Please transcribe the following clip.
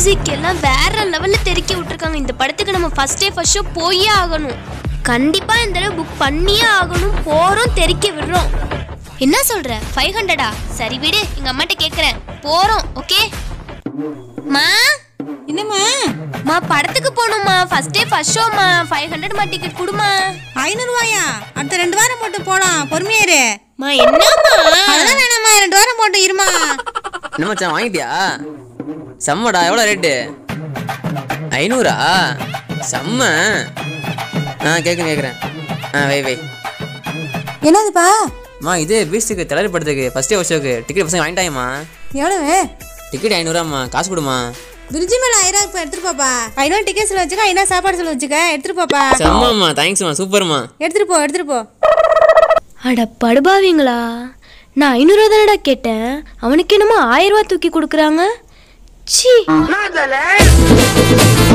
music எல்லாம் வேற லெவல்ல தெறிக்கி விட்டுருக்காங்க இந்த படத்துக்கு நம்ம ஃபர்ஸ்ட் டே ஃபர்ஸ்ட் ஷோ போயே ஆகணும் கண்டிப்பா இந்த தடவை புக் பண்ணியே ஆகணும் போறோம் தெறிக்க விடுறோம் என்ன சொல்ற ஃபைவ் ஹண்ட்ரடா சரி விடு எங்க அம்மாட்ட கேக்குறேன் போறோம் ஓகே மா என்னம்மா மா படத்துக்கு போகணுமா ஃபர்ஸ்ட் டே ஃபர்ஸ்ட் ஷோமா ஃபைவ் ஹண்ட்ரட் மா டிக்கெட் கொடுமா ஐநூறுவாயா அடுத்த ரெண்டு வாரம் போட்டு போலாம் பொறுமையா இரு மா என்னம்மா அதெல்லாம் வேணாம்மா ரெண்டு வாரம் போட்டு இருமா என்ன மச்சான் வாங்கிட்டியா செம்மடா எவ்வளோ ரேட்டு ஐநூறா செம்ம ஆ கேட்குறேன் கேட்குறேன் ஆ வை வை என்னதுப்பா அம்மா இது பீஸ்ட்டுக்கு திளறி படத்துக்கு ஃபஸ்ட் டே ஷோக்கு டிக்கெட் பசங்க வாங்கிட்டாயம்மா எவ்வளவு டிக்கெட் ஐநூறுவாம்மா காசு கொடுமா பிரிட்ஜு மேல ஆயிரம் இப்போ எடுத்துட்டு போப்பா ஐநூறு டிக்கெட் சொல்ல வச்சுக்க ஐநா சாப்பாடு சொல்ல வச்சுக்க எடுத்துட்டு போப்பா செம்மம்மா தேங்க்ஸ்மா சூப்பர்மா எடுத்துட்டு போ எடுத்துட்டு போ அட படுபாவீங்களா நான் ஐநூறுவா தானடா கேட்டேன் அவனுக்கு என்னமோ ஆயிரம் ரூபா தூக்கி கொடுக்குறாங்க ச்சீ